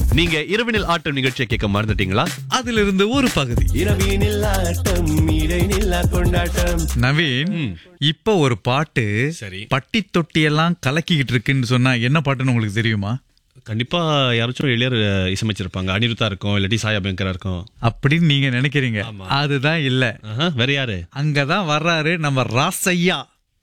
நீங்க இரவினில் ஆட்டம் நிகழ்ச்சியை கேட்க மறந்துட்டீங்களா அதிலிருந்து ஒரு பகுதி இரவினில் ஆட்டம் இடைநில்லா கொண்டாட்டம் நவீன் இப்ப ஒரு பாட்டு சரி. பட்டி தொட்டி எல்லாம் கலக்கிக்கிட்டு இருக்குன்னு சொன்னா என்ன பாட்டுன்னு உங்களுக்கு தெரியுமா கண்டிப்பா யாராச்சும் இளையர் இசையமைச்சிருப்பாங்க அனிருத்தா இருக்கும் இல்லாட்டி சாயா பேங்கரா இருக்கும் அப்படின்னு நீங்க நினைக்கிறீங்க அதுதான் இல்ல ஆஹா, வேற யாரு அங்கதான் வர்றாரு நம்ம ராசையா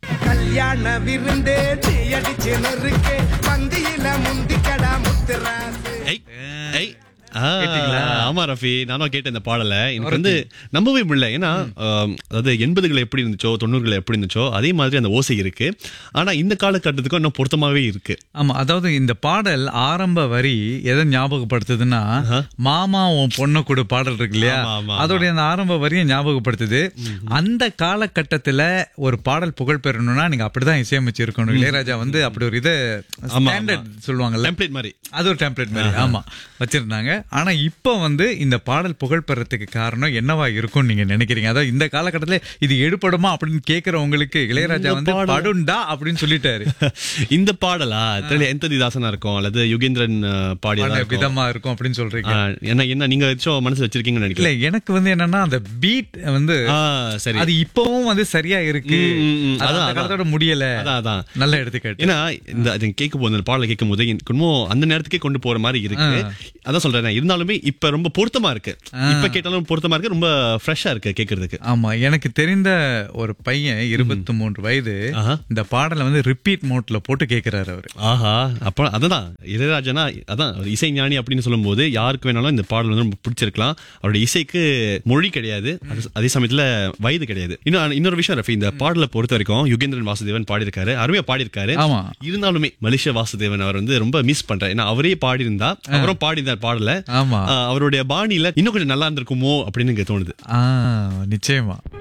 கல்யாண விருந்தே தீயடிச்சு நொறுக்கே பந்தியில முந்திக்கடா முத்துராசு ஐ, ஐ. ஆ, கேட்டீங்களா? ஆமா ரஃபி நானும் கேட்டேன் இந்த பாடலை எனக்கு வந்து நம்பவே முடியல ஏன்னா ஆம், அதாவது எண்பதுகள் எப்படி இருந்துச்சோ தொண்ணூறுகள் எப்படி இருந்துச்சோ அதே மாதிரி அந்த ஓசை இருக்கு ஆனா இந்த காலகட்டத்துக்கும் இன்னும் பொருத்தமாவே இருக்கு ஆமா அதாவது இந்த பாடல் ஆரம்ப வரி எதை ஞாபகப்படுத்துதுன்னா மாமா உன் பொண்ணு கூட பாடல் இருக்கு இல்லையா ஆமா, ஆமா, அதோடைய அந்த ஆரம்ப வரியை ஞாபகப்படுத்துது அந்த காலகட்டத்துல ஒரு பாடல் புகழ் பெறணும்னா நீங்க அப்படிதான் இசையமைச்சு இருக்கணும் இளையராஜா வந்து அப்படி ஒரு இதை ஆமா. ஸ்டாண்டர்ட் சொல்லுவாங்கல்ல டெம்ப்ளேட் மாதிரி அது ஒரு டெம்ப்ளேட் மாதிரி ஆமா வச்சிருந்தாங்க ஆனா இப்ப வந்து இந்த பாடல் புகழ் பெறத்துக்கு காரணம் என்னவா இருக்கும்னு நீங்க நினைக்கிறீங்க அதாவது இந்த காலகட்டத்துல இது எடுபடுமா அப்படின்னு கேக்குறவங்களுக்கு இளையராஜா இந்த வந்து பாடல் படுண்டா அப்படின்னு சொல்லிட்டாரு இந்த பாடலா தெரியல எந்ததி தாசனா இருக்கும் அல்லது யுகேந்திரன் அஹ், பாடியதா பாட இருக்கும் விதமா இருக்கும் அப்படின்னு சொல்றீங்க ஆ, என்ன என்ன நீங்க ஏதாச்சும் மனசு வச்சிருக்கீங்கன்னு இல்ல நினைக்கிறேன் எனக்கு வந்து என்னன்னா அந்த பீட் வந்து ஆ, சரி அது இப்பவும் வந்து சரியா இருக்கு ம், ம், ம். அது அதான், அந்த அதான். காலத்தோட முடியல அதான் அதான் நல்ல எடுத்துக்காட்டு ஏன்னா இந்த அது கேட்கும் போது அந்த பாடலை கேட்கும் போது எனக்கு இன்னும் அந்த நேரத்துக்கே கொண்டு போற மாதிரி இருக்கு அதான் சொல்றேன் இருந்தாலுமே இப்ப ரொம்ப பொருத்தமா இருக்கு இப்ப கேட்டாலும் பொருத்தமா இருக்கு ரொம்ப ஃப்ரெஷ்ஷா இருக்கு கேக்குறதுக்கு ஆமா எனக்கு தெரிந்த ஒரு பையன் இருபத்தி மூன்று வயது ஆஹா. இந்த பாடலை வந்து ரிப்பீட் மோட்ல போட்டு கேக்குறாரு அவரு ஆஹா அப்ப அதுதான் இளையராஜனா அதான் ஒரு இசை ஞானி அப்படின்னு சொல்லும்போது யாருக்கு வேணாலும் இந்த பாடல் வந்து ரொம்ப பிடிச்சிருக்கலாம் அவருடைய இசைக்கு மொழி கிடையாது அது- அதே சமயத்துல வயது கிடையாது இன்னும் இன்னொரு விஷயம் ரஃபி இந்த பாடலை பொறுத்த வரைக்கும் யுகேந்திரன் வாசுதேவன் பாடியிருக்காரு அருமையா பாடியிருக்காரு ஆமா. இருந்தாலுமே மலேசிய வாசுதேவன் அவர் வந்து ரொம்ப மிஸ் பண்றாரு ஏன்னா அவரே பாடியிருந்தா அவரும் பாடியிருந்தார் பாடல ஆமா அவருடைய பாணியில இன்னும் கொஞ்சம் நல்லா இருந்திருக்குமோ அப்படின்னு எனக்கு தோணுது ஆ நிச்சயமா